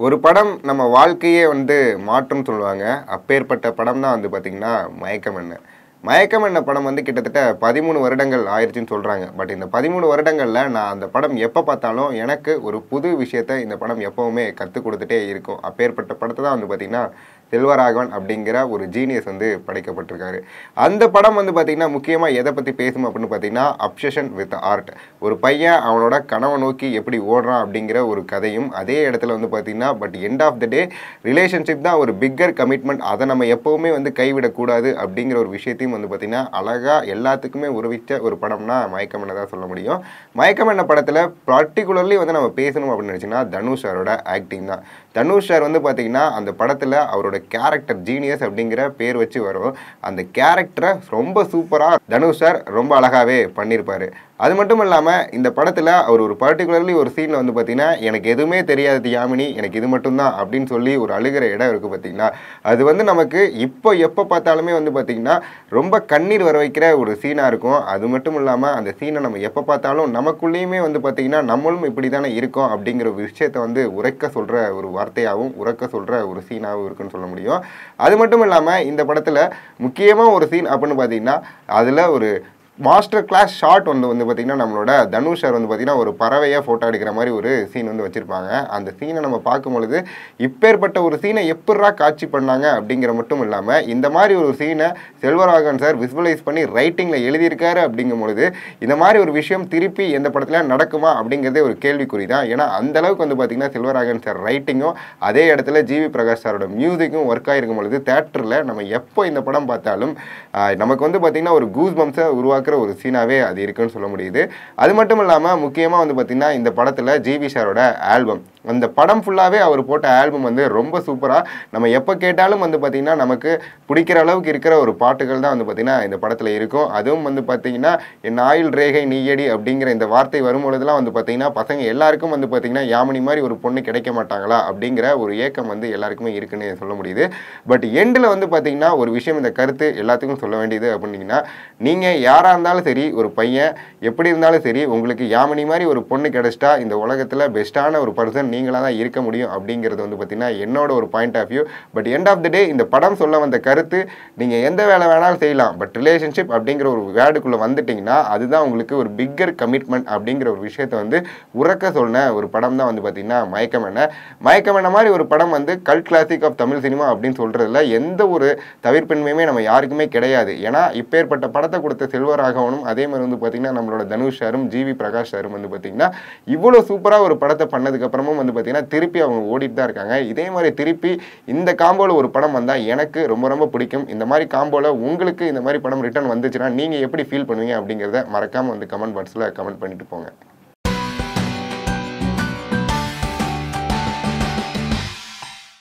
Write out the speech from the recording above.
ஒரு படம் நம்ம வாழ்க்கையே வந்து மாற்றும் சொல்லுவாங்க அப்பேற்பட்ட படம் தான் வந்து பார்த்திங்கன்னா மயக்கம் என்ன மயக்கம் என்ன படம் வந்து கிட்டத்தட்ட பதிமூணு வருடங்கள் ஆயிடுச்சுன்னு சொல்கிறாங்க பட் இந்த பதிமூணு வருடங்களில் நான் அந்த படம் எப்போ பார்த்தாலும் எனக்கு ஒரு புது விஷயத்தை இந்த படம் எப்போவுமே கற்றுக் கொடுத்துட்டே இருக்கும் அப்பேற்பட்ட படத்தை தான் வந்து பார்த்திங்கன்னா செல்வராகவன் அப்படிங்கிற ஒரு ஜீனியஸ் வந்து படைக்கப்பட்டிருக்காரு அந்த படம் வந்து பார்த்திங்கன்னா முக்கியமாக எதை பற்றி பேசும் அப்படின்னு பார்த்தீங்கன்னா அப்சஷன் வித் ஆர்ட் ஒரு பையன் அவனோட கனவை நோக்கி எப்படி ஓடுறான் அப்படிங்கிற ஒரு கதையும் அதே இடத்துல வந்து பார்த்திங்கன்னா but end of the day relationship தான் ஒரு பிக்கர் கமிட்மெண்ட் அதை நம்ம எப்போவுமே வந்து கைவிடக்கூடாது அப்படிங்கிற ஒரு விஷயத்தையும் வந்து பார்த்திங்கன்னா அழகாக எல்லாத்துக்குமே உருவிச்ச ஒரு படம்னா மயக்கம் என்ன தான் சொல்ல முடியும் மயக்கம் என்ன படத்தில் பர்டிகுலர்லி வந்து நம்ம பேசணும் அப்படின்னு நினச்சிங்கன்னா தனுஷ் சாரோட ஆக்டிங் தான் தனுஷ் சார் வந்து பார்த்திங்கன்னா அந்த படத்தில் அவரோட கேரக்டர் ஜீனியஸ் அப்படிங்கிற பேர் வச்சு வரும் அந்த கேரக்டரை ரொம்ப சூப்பராக தனுஷ் சார் ரொம்ப அழகாகவே பண்ணியிருப்பார் அது மட்டும் இல்லாமல் இந்த படத்தில் அவர் ஒரு பர்டிகுலர்லி ஒரு சீனில் வந்து பார்த்தீங்கன்னா எனக்கு எதுவுமே தெரியாது யாமினி எனக்கு இது மட்டும்தான் அப்படின்னு சொல்லி ஒரு அழுகிற இடம் இருக்குது பார்த்தீங்கன்னா அது வந்து நமக்கு இப்போ எப்போ பார்த்தாலுமே வந்து பார்த்திங்கன்னா ரொம்ப கண்ணீர் வர வைக்கிற ஒரு சீனாக இருக்கும் அது மட்டும் இல்லாமல் அந்த சீனை நம்ம எப்போ பார்த்தாலும் நமக்குள்ளேயுமே வந்து பார்த்திங்கன்னா நம்மளும் இப்படி தானே இருக்கோம் அப்படிங்கிற ஒரு விஷயத்தை வந்து உரைக்க சொல்கிற ஒரு வார்த்தையாகவும் உரைக்க சொல்கிற ஒரு சீனாகவும் இருக்குன்னு சொல்ல முடியும் அது மட்டும் இல்லாமல் இந்த படத்தில் முக்கியமாக ஒரு சீன் அப்படின்னு பார்த்தீங்கன்னா அதில் ஒரு மாஸ்டர் கிளாஸ் ஷாட் வந்து வந்து பார்த்திங்கன்னா நம்மளோட தனுஷ் சார் வந்து பார்த்திங்கன்னா ஒரு பறவையை ஃபோட்டோ எடுக்கிற மாதிரி ஒரு சீன் வந்து வச்சுருப்பாங்க அந்த சீனை நம்ம பார்க்கும் பொழுது இப்பேற்பட்ட ஒரு சீனை எப்படா காட்சி பண்ணாங்க அப்படிங்கிற மட்டும் இல்லாமல் இந்த மாதிரி ஒரு சீனை செல்வராகவன் சார் விசுவலைஸ் பண்ணி ரைட்டிங்கில் எழுதியிருக்காரு அப்படிங்கும் பொழுது இந்த மாதிரி ஒரு விஷயம் திருப்பி எந்த படத்தில் நடக்குமா அப்படிங்கிறதே ஒரு கேள்விக்குறி தான் ஏன்னா அந்த அளவுக்கு வந்து பார்த்திங்கன்னா செல்வராகவன் சார் ரைட்டிங்கும் அதே இடத்துல ஜிவி பிரகாஷ் சாரோட மியூசிக்கும் ஒர்க் ஆகிருக்கும் பொழுது தேட்டரில் நம்ம எப்போ இந்த படம் பார்த்தாலும் ஆஹ், நமக்கு வந்து பார்த்திங்கன்னா ஒரு கூஸ் பம்ஸை உருவாக்குற ஒரு சீனாகவே அது இருக்குன்னு சொல்ல முடியுது அது மட்டும் இல்லாமல் முக்கியமாக வந்து பார்த்திங்கன்னா இந்த படத்தில் ஜிவி சாரோட ஆல்பம் அந்த படம் ஃபுல்லாகவே அவர் போட்ட ஆல்பம் வந்து ரொம்ப சூப்பராக நம்ம எப்போ கேட்டாலும் வந்து பார்த்திங்கன்னா நமக்கு பிடிக்கிற அளவுக்கு இருக்கிற ஒரு பாட்டுகள் தான் வந்து பார்த்திங்கன்னா இந்த படத்தில் இருக்கும் அதுவும் வந்து பார்த்திங்கன்னா என் ஆயுள் ரேகை நீயடி அப்படிங்கிற இந்த வார்த்தை வரும்பொழுதுலாம் வந்து பார்த்திங்கன்னா பசங்க எல்லாருக்கும் வந்து பார்த்திங்கன்னா யாமினி மாதிரி ஒரு பொண்ணு கிடைக்க மாட்டாங்களா அப்படிங்கிற ஒரு ஏக்கம் வந்து எல்லாருக்குமே இருக்குன்னு சொல்ல முடியுது பட் எண்டில் வந்து பார்த்திங்கன்னா ஒரு விஷயம் இந்த கருத்து எல்லாத்துக்கும் சொல்ல வேண்டியது அப்படின்னீங்கன்னா நீங்கள் யாராக இருந்தாலும் சரி ஒரு பையன் எப்படி இருந்தாலும் சரி உங்களுக்கு யாமினி மாதிரி ஒரு பொண்ணு கிடைச்சிட்டா இந்த உலகத்தில் பெஸ்ட்டான ஒரு பர்சன் நீங்களாக தான் இருக்க முடியும் அப்படிங்கிறது வந்து பார்த்திங்கன்னா என்னோட ஒரு point of view but end of the day இந்த படம் சொல்ல வந்த கருத்து நீங்கள் எந்த வேலை வேணாலும் செய்யலாம் பட் ரிலேஷன்ஷிப் அப்படிங்கிற ஒரு வேர்டுக்குள்ளே வந்துட்டிங்கன்னா அதுதான் உங்களுக்கு ஒரு பிக்கர் கமிட்மெண்ட் அப்படிங்கிற ஒரு விஷயத்தை வந்து உறக்க சொன்ன ஒரு படம் தான் வந்து பார்த்திங்கன்னா மயக்கம் என்ன மயக்கம் என்ன மாதிரி ஒரு படம் வந்து கல் கிளாசிக் ஆஃப் தமிழ் சினிமா அப்படின்னு சொல்கிறதுல எந்த ஒரு தவிர்ப்பின்மையுமே நம்ம யாருக்குமே கிடையாது ஏன்னா இப்பேற்பட்ட படத்தை கொடுத்த செல்வராகவனும் அதே மாதிரி வந்து பார்த்திங்கன்னா நம்மளோட தனுஷ் சாரும் ஜிவி பிரகாஷ் சாரும் வந்து பார்த்திங்கன்னா இவ்வளோ சூப்பராக ஒரு படத்தை பண்ணதுக்கப்புறமும் வந்து பார்த்திங்கன்னா திருப்பி அவங்க ஓடிட்டு தான் இருக்காங்க இதே மாதிரி திருப்பி இந்த காம்போவில் ஒரு படம் வந்தால் எனக்கு ரொம்ப ரொம்ப பிடிக்கும் இந்த மாதிரி காம்போவில் உங்களுக்கு இந்த மாதிரி படம் ரிட்டர்ன் வந்துச்சுன்னா நீங்கள் எப்படி ஃபீல் பண்ணுவீங்க அப்படிங்கிறத மறக்காமல் வந்து கமெண்ட் பாக்ஸில் கமெண்ட் பண்ணிட்டு போங்க